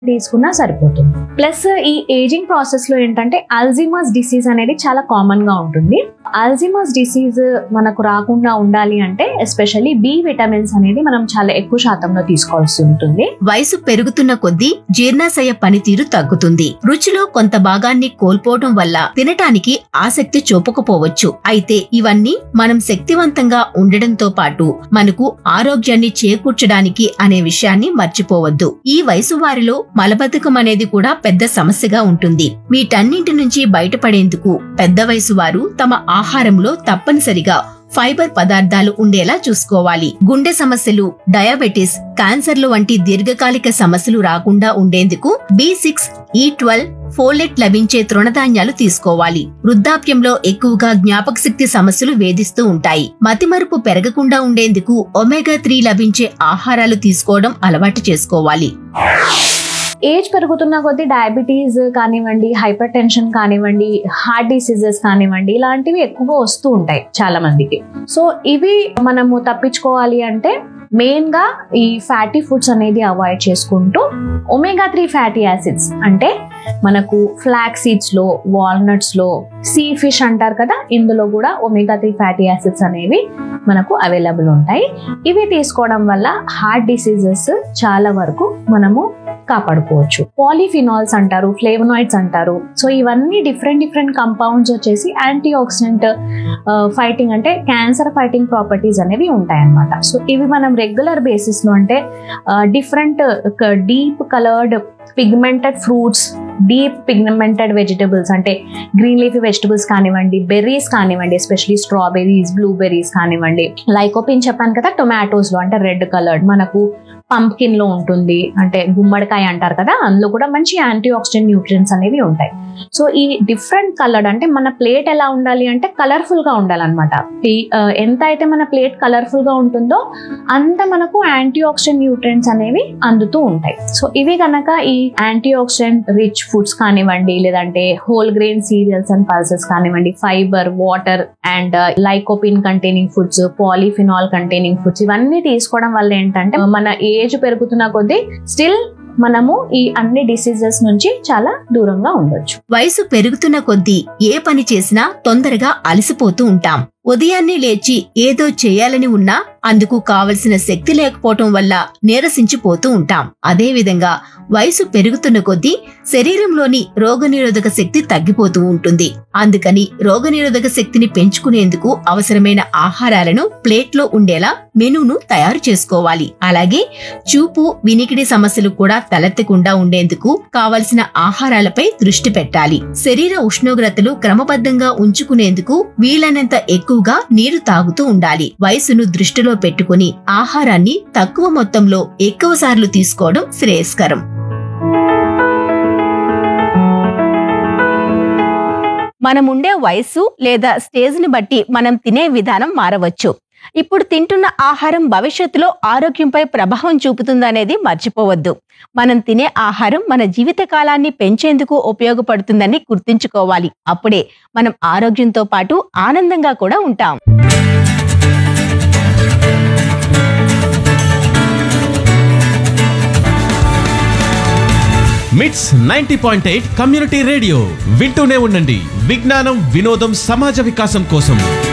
తీసుకున్నా సరిపోతుంది ప్లస్ ఈ ఏజింగ్ ప్రాసెస్ లో ఏంటంటే అల్జిమస్ డిసీజ్ అనేది చాలా కామన్ గా ఉంటుంది అల్జిమస్ డిసీజ్ మనకు రాకుండా ఉండాలి అంటే ఎస్పెషల్లీ బి విటమిన్స్ అనేది మనం చాలా ఎక్కువ శాతంలో తీసుకోవాల్సి ఉంటుంది వయసు పెరుగుతున్న కొద్దీ జీర్ణాశయ పనితీరు తగ్గుతుంది రుచిలో కొంత భాగాన్ని కోల్పోవడం వల్ల తినటానికి ఆసక్తి చూపకపోవచ్చు అయితే ఇవన్నీ మనం శక్తివంతంగా ఉండడంతో పాటు మనకు ఆరోగ్యాన్ని చేకూర్చడానికి అనే విషయాన్ని మర్చిపోవద్దు ఈ వయసు వారిలో మలబద్ధకం అనేది కూడా పెద్ద సమస్యగా ఉంటుంది వీటన్నింటి నుంచి బయటపడేందుకు పెద్ద వయసు వారు తమ ఆహారంలో తప్పనిసరిగా ఫైబర్ పదార్థాలు ఉండేలా చూసుకోవాలి గుండె సమస్యలు డయాబెటిస్ క్యాన్సర్లు వంటి దీర్ఘకాలిక సమస్యలు రాకుండా ఉండేందుకు బి సిక్స్ ఈ ట్వెల్వ్ ఫోలెట్ లభించే తృణధాన్యాలు తీసుకోవాలి వృద్ధాప్యంలో ఎక్కువగా జ్ఞాపక శక్తి సమస్యలు వేధిస్తూ ఉంటాయి మతిమరుపు పెరగకుండా ఉండేందుకు ఒమేగా త్రీ లభించే ఆహారాలు తీసుకోవడం అలవాటు చేసుకోవాలి ఏజ్ పెరుగుతున్న కొద్దీ డయాబెటీస్ కానివ్వండి హైపర్ టెన్షన్ కానివ్వండి హార్ట్ డిసీజెస్ కానివ్వండి ఇలాంటివి ఎక్కువగా వస్తూ ఉంటాయి చాలా మందికి సో ఇవి మనము తప్పించుకోవాలి అంటే మెయిన్ గా ఈ ఫ్యాటీ ఫుడ్స్ అనేది అవాయిడ్ చేసుకుంటూ ఒమేగా త్రీ ఫ్యాటీ యాసిడ్స్ అంటే మనకు ఫ్లాక్ సీడ్స్ లో వాల్నట్స్ లో సీ ఫిష్ అంటారు కదా ఇందులో కూడా ఒమేగా త్రీ ఫ్యాటీ యాసిడ్స్ అనేవి మనకు అవైలబుల్ ఉంటాయి ఇవి తీసుకోవడం వల్ల హార్ట్ డిసీజెస్ చాలా వరకు మనము కాపాడుకోవచ్చు పాలిఫినాల్స్ అంటారు ఫ్లేవనాయిడ్స్ అంటారు సో ఇవన్నీ డిఫరెంట్ డిఫరెంట్ కంపౌండ్స్ వచ్చేసి యాంటీ ఆక్సిడెంట్ ఫైటింగ్ అంటే క్యాన్సర్ ఫైటింగ్ ప్రాపర్టీస్ అనేవి ఉంటాయి అన్నమాట సో ఇవి మనం రెగ్యులర్ బేసిస్ లో అంటే different deep coloured pigmented fruits deep pigmented vegetables అంటే గ్రీన్ లీఫీ వెజిటబుల్స్ కానివ్వండి బెర్రీస్ కానివ్వండి ఎస్పెషలీ స్ట్రాబెర్రీస్ బ్లూబెర్రీస్ కానివ్వండి లైకోపిన్ చెప్పాను కదా టొమాటోస్ లో అంటే రెడ్ కలర్డ్ మనకు పంప్కిన్ లో ఉంటుంది అంటే గుమ్మడికాయ అంటారు కదా అందులో కూడా మంచి యాంటీ ఆక్సిడెంట్ న్యూట్రియన్స్ అనేవి ఉంటాయి సో ఈ డిఫరెంట్ కలర్డ్ అంటే మన ప్లేట్ ఎలా ఉండాలి అంటే కలర్ఫుల్ గా ఉండాలన్నమాట ఈ ఆ, ఎంత అయితే మన ప్లేట్ కలర్ఫుల్ గా ఉంటుందో అంత మనకు యాంటీ ఆక్సిడెంట్ న్యూట్రియన్స్ అనేవి అందుతూ ఉంటాయి సో ఇవి కనుక ఈ యాంటీ ఆక్సిడెంట్ రిచ్ ఫుడ్స్ కానివ్వండి లేదంటే whole grain cereals and pulses కానివ్వండి fibre water and lycopene containing foods polyphenol containing foods ఇవన్నీ తీసుకోవడం వల్ల ఏంటంటే మన ఏజ్ పెరుగుతున్న కొద్దీ స్టిల్ మనము ఈ అన్ని డిసీజెస్ నుంచి చాలా దూరంగా ఉండొచ్చు వయసు పెరుగుతున్న కొద్దీ ఏ పని చేసినా తొందరగా అలసిపోతూ ఉంటాం ఉదయాన్నే లేచి ఏదో చేయాలని ఉన్నా అందుకు కావలసిన శక్తి లేకపోవటం వల్ల నీరసించిపోతూ ఉంటాం అదేవిధంగా వయసు పెరుగుతున్న కొద్దీ శరీరంలోని రోగనిరోధక శక్తి తగ్గిపోతూ ఉంటుంది అందుకని రోగనిరోధక శక్తిని పెంచుకునేందుకు అవసరమైన ఆహారాలను ప్లేట్లో ఉండేలా మెనూను తయారు చేసుకోవాలి అలాగే చూపు వినికిడి సమస్యలు కూడా తలెత్తకుండా ఉండేందుకు కావలసిన ఆహారాలపై దృష్టి పెట్టాలి శరీర ఉష్ణోగ్రతలు క్రమబద్ధంగా ఉంచుకునేందుకు వీలైనంత ఎక్కువగా నీరు తాగుతూ ఉండాలి వయసును దృష్టిలో పెట్టుకుని ఆహారాన్ని తక్కువ మొత్తంలో ఎక్కువ సార్లు తీసుకోవడం శ్రేయస్కరం మనం ఉండే వయస్సు లేదా స్టేజ్ని బట్టి మనం తినే విధానం మారవచ్చు ఇప్పుడు తింటున్న ఆహారం భవిష్యత్తులో ఆరోగ్యంపై ప్రభావం చూపుతుందనేది మర్చిపోవద్దు మనం తినే ఆహారం మన జీవిత కాలాన్ని పెంచేందుకు ఉపయోగపడుతుందని గుర్తుంచుకోవాలి అప్పుడే మనం ఆరోగ్యంతో పాటు ఆనందంగా కూడా ఉంటాం MITS ninety point eight community radio వింటూనే ఉండండి విజ్ఞానం వినోదం సమాజ వికాసం కోసం